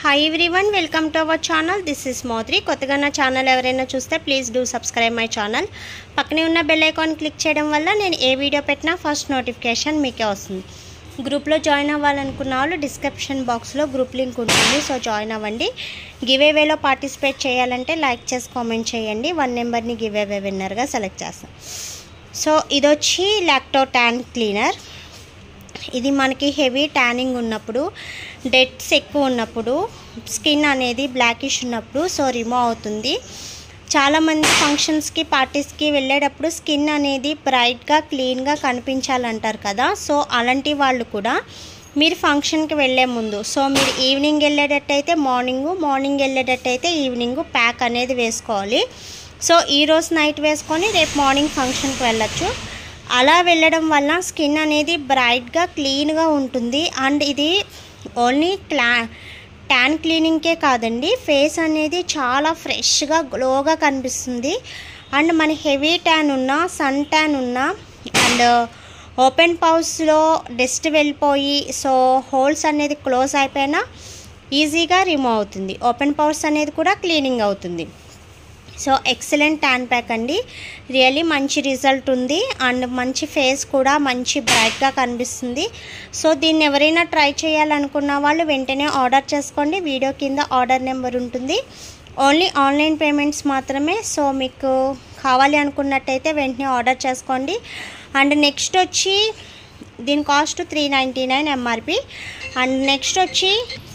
hi everyone welcome to our channel this is మోద్రి కొత్తగా నా ఛానల్ ఎవరైనా చూస్తే please do subscribe my channel పక్కనే ఉన్న బెల్ ఐకాన్ క్లిక్ చేయడం వల్ల నేను ఏ వీడియో పెట్టినా ఫస్ట్ నోటిఫికేషన్ మీకే వస్తుంది గ్రూప్లో జాయిన్ అవ్వాలనుకున్న వాళ్ళు డిస్క్రిప్షన్ బాక్స్లో గ్రూప్ లింక్ ఉంటుంది సో జాయిన్ అవ్వండి గివ్ వేలో పార్టిసిపేట్ చేయాలంటే లైక్ చేసి కామెంట్ చేయండి వన్ నెంబర్ని గివ్ అవే విన్నర్గా సెలెక్ట్ చేస్తాం సో ఇది వచ్చి లాక్టో ట్యాన్ క్లీనర్ ఇది మనకి హెవీ ట్యానింగ్ ఉన్నప్పుడు డెట్స్ ఎక్కువ ఉన్నప్పుడు స్కిన్ అనేది బ్లాకిష్ ఉన్నప్పుడు సో రిమూవ్ అవుతుంది చాలామంది ఫంక్షన్స్కి పార్టీస్కి వెళ్ళేటప్పుడు స్కిన్ అనేది బ్రైట్గా క్లీన్గా కనిపించాలంటారు కదా సో అలాంటి వాళ్ళు కూడా మీరు ఫంక్షన్కి వెళ్ళే ముందు సో మీరు ఈవినింగ్ వెళ్ళేటట్టయితే మార్నింగు మార్నింగ్ వెళ్ళేటట్టయితే ఈవినింగ్ ప్యాక్ అనేది వేసుకోవాలి సో ఈరోజు నైట్ వేసుకొని రేపు మార్నింగ్ ఫంక్షన్కి వెళ్ళొచ్చు అలా వెళ్ళడం వల్ల స్కిన్ అనేది బ్రైట్గా క్లీన్గా ఉంటుంది అండ్ ఇది ఓన్లీ క్లా ట్యాన్ క్లీనింగ్కే కాదండి ఫేస్ అనేది చాలా ఫ్రెష్గా గ్లోగా కనిపిస్తుంది అండ్ మన హెవీ ట్యాన్ ఉన్నా సన్ ట్యాన్ ఉన్నా అండ్ ఓపెన్ పౌస్లో డస్ట్ వెళ్ళిపోయి సో హోల్స్ అనేది క్లోజ్ అయిపోయినా ఈజీగా రిమూవ్ అవుతుంది ఓపెన్ పౌస్ అనేది కూడా క్లీనింగ్ అవుతుంది సో ఎక్సలెంట్ ట్యాన్ ప్యాక్ అండి రియలీ మంచి రిజల్ట్ ఉంది అండ్ మంచి ఫేస్ కూడా మంచి బ్రైట్గా కనిపిస్తుంది సో దీన్ని ఎవరైనా ట్రై చేయాలనుకున్న వాళ్ళు వెంటనే ఆర్డర్ చేసుకోండి వీడియో కింద ఆర్డర్ నెంబర్ ఉంటుంది ఓన్లీ ఆన్లైన్ పేమెంట్స్ మాత్రమే సో మీకు కావాలి అనుకున్నట్టయితే వెంటనే ఆర్డర్ చేసుకోండి అండ్ నెక్స్ట్ వచ్చి దీని cost three ninety nine MRP and next వచ్చి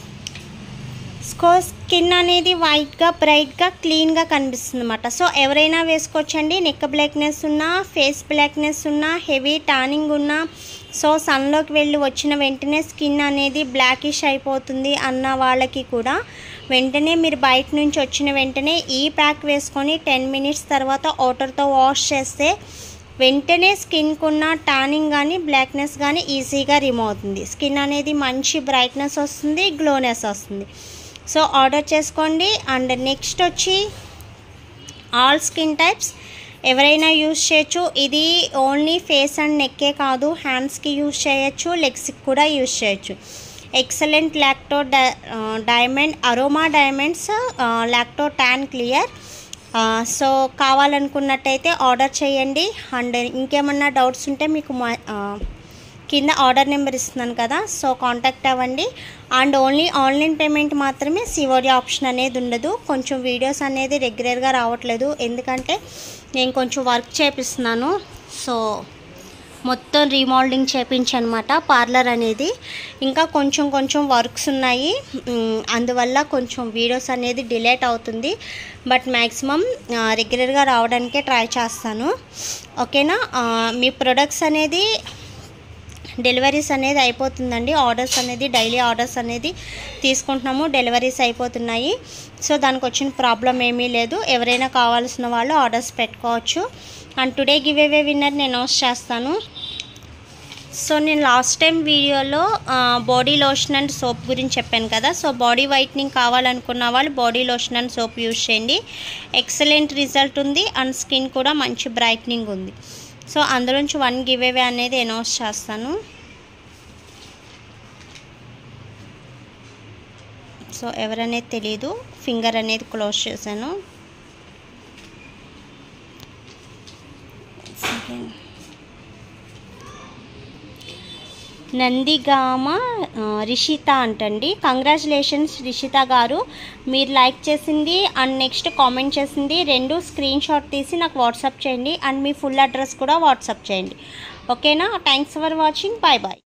స్కో స్కిన్ అనేది వైట్గా బ్రైట్గా క్లీన్గా కనిపిస్తుంది అనమాట సో ఎవరైనా వేసుకోవచ్చండి నెక్ బ్లాక్నెస్ ఉన్నా ఫేస్ బ్లాక్నెస్ ఉన్నా హెవీ టానింగ్ ఉన్నా సో సన్లోకి వెళ్ళి వచ్చిన వెంటనే స్కిన్ అనేది బ్లాకిష్ అయిపోతుంది అన్న వాళ్ళకి కూడా వెంటనే మీరు బయట నుంచి వచ్చిన వెంటనే ఈ ప్యాక్ వేసుకొని టెన్ మినిట్స్ తర్వాత వాటర్తో వాష్ చేస్తే వెంటనే స్కిన్కు ఉన్న టానింగ్ కానీ బ్లాక్నెస్ కానీ ఈజీగా రిమూవ్ అవుతుంది స్కిన్ అనేది మంచి బ్రైట్నెస్ వస్తుంది గ్లోనెస్ వస్తుంది సో ఆర్డర్ చేసుకోండి అండ్ నెక్స్ట్ వచ్చి ఆల్ స్కిన్ టైప్స్ ఎవరైనా యూస్ చేయొచ్చు ఇది ఓన్లీ ఫేస్ అండ్ నెక్కే కాదు హ్యాండ్స్కి యూస్ చేయొచ్చు లెగ్స్కి కూడా యూస్ చేయొచ్చు excellent Lacto diamond aroma diamonds Lacto tan clear so కావాలనుకున్నట్టయితే ఆర్డర్ చేయండి అండ్ ఇంకేమన్నా డౌట్స్ ఉంటే మీకు కింద ఆర్డర్ నెంబర్ ఇస్తున్నాను కదా సో కాంటాక్ట్ అవ్వండి అండ్ ఓన్లీ ఆన్లైన్ పేమెంట్ మాత్రమే సివోడి ఆప్షన్ అనేది ఉండదు కొంచెం వీడియోస్ అనేది రెగ్యులర్గా రావట్లేదు ఎందుకంటే నేను కొంచెం వర్క్ చేపిస్తున్నాను సో మొత్తం రీమోల్డింగ్ చేపించనమాట పార్లర్ అనేది ఇంకా కొంచెం కొంచెం వర్క్స్ ఉన్నాయి అందువల్ల కొంచెం వీడియోస్ అనేది డిలేట్ అవుతుంది బట్ మ్యాక్సిమం రెగ్యులర్గా రావడానికే ట్రై చేస్తాను ఓకేనా మీ ప్రొడక్ట్స్ అనేది డెలివరీస్ అనేది అయిపోతుందండి ఆర్డర్స్ అనేది డైలీ ఆర్డర్స్ అనేది తీసుకుంటున్నాము డెలివరీస్ అయిపోతున్నాయి సో దానికి వచ్చిన ప్రాబ్లం ఏమీ లేదు ఎవరైనా కావాల్సిన వాళ్ళు ఆర్డర్స్ పెట్టుకోవచ్చు and today giveaway winner నేను అనౌన్స్ చేస్తాను సో నేను లాస్ట్ టైం వీడియోలో బాడీ లోషన్ అండ్ సోప్ గురించి చెప్పాను కదా సో బాడీ వైట్నింగ్ కావాలనుకున్న వాళ్ళు body lotion and soap use చేయండి ఎక్సలెంట్ రిజల్ట్ ఉంది అండ్ స్కిన్ కూడా మంచి బ్రైట్నింగ్ ఉంది సో అందులోంచి వన్ గివ్ అవే అనేది అనౌన్స్ చేస్తాను సో ఎవరనేది తెలీదు ఫింగర్ అనేది క్లోజ్ చేశాను నందిగామ రిషిత అంటండి కంగ్రాచులేషన్స్ రిషిత గారు మీరు లైక్ చేసింది అండ్ నెక్స్ట్ కామెంట్ చేసింది రెండు స్క్రీన్ షాట్ తీసి నాకు వాట్సాప్ చేయండి అండ్ మీ ఫుల్ అడ్రస్ కూడా వాట్సాప్ చేయండి ఓకేనా thanks for watching bye bye